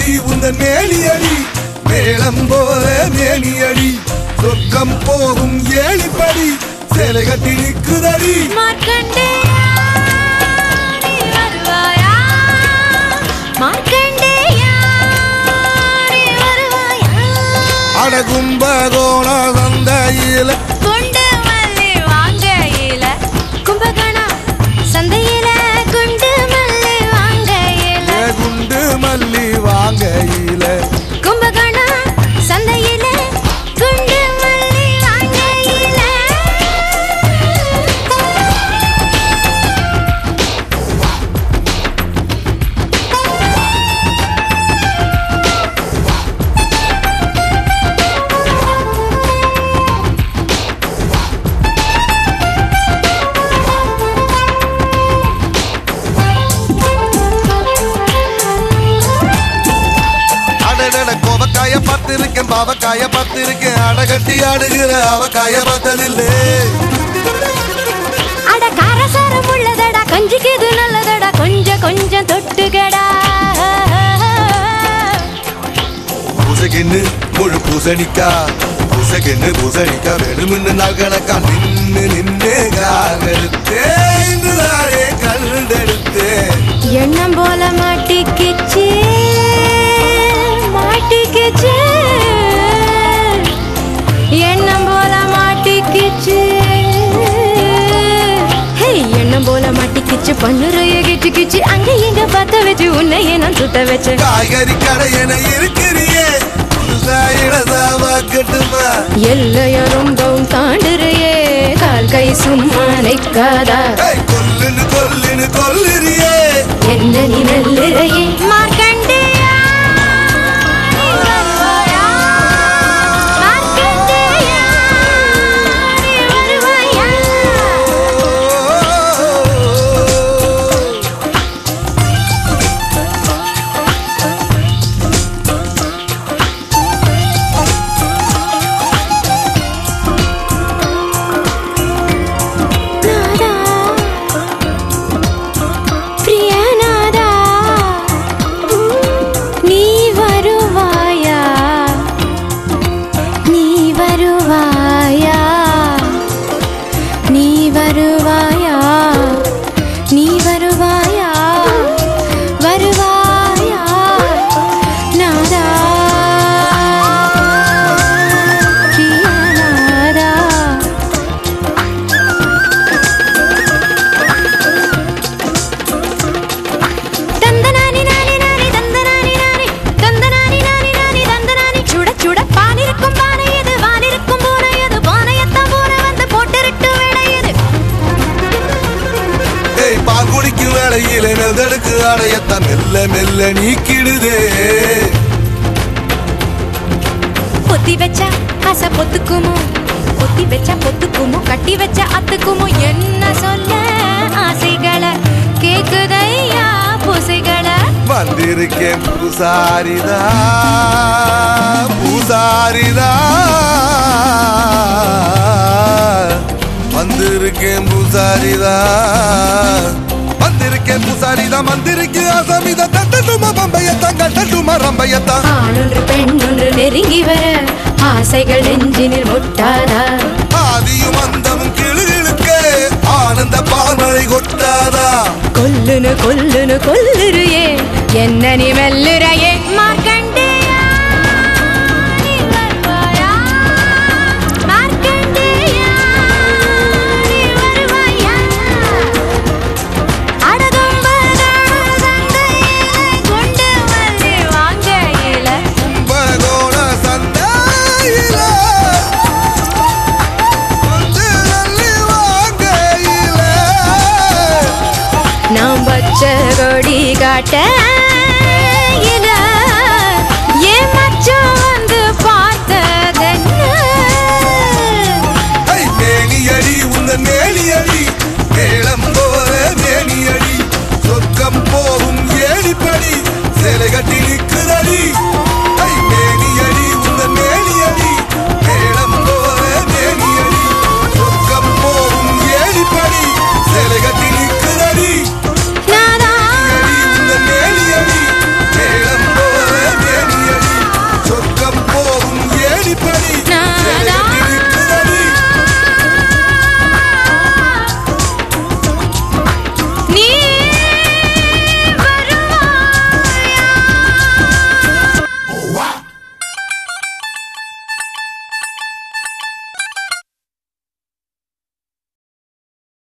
உந்தன் மேலியடி மேளம் போல மேனியடி சொர்க்கம் போகும் ஏழிப்படி சேலை கட்டி நிற்குதடி மார்க்கண்டேயா நீ வருவாயா மார்க்கண்டேயா நீ வருவாயா அடகும்பகோண சந்தையில குண்டு மல்லி வாங்கையில கும்பகோணா சந்தையில குண்டு மல்லி வாங்கையில குண்டு மல்லி வாங்கையில கும்பகோணா சந்தையில குண்டு மல்லி வாங்கையில அடடட கோவக்காய பார்த்திருக்கேன் பாவக்காய பார்த்திருக்கேன் அடகட்டி ஆடுகிற அவக்காய பார்த்ததில்லை அட காரசாரம் உள்ளதடா கஞ்சிக்கு இது நல்லதடா கொஞ்சம் கொஞ்சம் தொட்டுக்கடா பூசகின்னு முழு பூசணிக்கா பூசகின்னு பூசணிக்கா வேணும்னு நகலக்கா நின்னு நின்னு காகெடுத்தேன் கண்டெடுத்தேன் எண்ணம் போல மாட்டிக்கிச்சு மாட்டிக்கிச்சு எண்ணம் போல மாட்டிக்கிச்சு ஹே, எண்ணம் போல மாட்டிக்கிச்சு பண்ணுறைய கிச்சு கிச்சு அங்க இங்க பத்த வச்சு உன்னையே நான் சுத்த வச்சேன் காய்கறி கடை என இருக்கிறியே புதுசா இளசாவா கட்டுமா எல்லைய ரொம்பவும் தாண்டுறையே கால் கை சும்மா நிற்காதா ஏய், கொல்லுன்னு கொல்லுன்னு கொல்லுறியே என்ன நீ நல்லையே மார்க்கண்டேயா நீ வருவாயா மார்க்கண்டேயா நீ வருவாயா நாதா பிரியநாதா நீ வருவாயா நீ வருவாயா நீ வருவாயா நீ வருவாயா வருவாயா நாதா பிரியநாதா தந்தனானி நானி நானி தந்தனானி நானி தந்தனானி நானி நானி தந்தனானி சுட சுட பானிருக்கும் பானை எது வானிருக்கும் பூனை எது பானையத்தான் பூனை வந்து போட்டுருட்டு விடையுது ஏய் பாங்குடிக்கும் வேளையில நெதடுக்கு அடையத்தான் மெல்ல மெல்ல நீக்கிடுதே பொத்தி வச்சா ஆசை பொத்துக்குமோ பொத்தி வச்சா பொத்துக்குமோ கட்டி வச்சா அத்துக்குமோ என்ன சொல்ல ஆசைகளை கேக்குதையா பூசைகளை வந்திருக்கேன் பூசாரிதா பூசாரிதா வந்திருக்கேன் பூசாரிதா வந்திருக்கேன் பூசாரிதா வந்திருக்கு அசமிதா தட்டட்டுமா பம்பையத்தான் கட்டட்டுமா ரம்பையத்தான் ஆணொன்று பெண்ணொன்று நெருங்கி வர ஆசைகள் நெஞ்சினில் முட்டாதா ஆதியும் அந்தமும் கிளுகிழுக்க ஆனந்த பால்மழை கொட்டாதா கொல்லுனு கொல்லுனு கொல்லுறியே என்ன நீ மெல்லுறையே மார்க்கண்டேயா நீ வருவாயா மார்க்கண்டேயா நீ வருவாயா அடதும்பதான சந்தையிலே கொண்டு வந்து வாங்கையில கும்பகோண சந்தையில வந்து அள்ளி வாங்கையில நாம் பச்சை கொடி காட்ட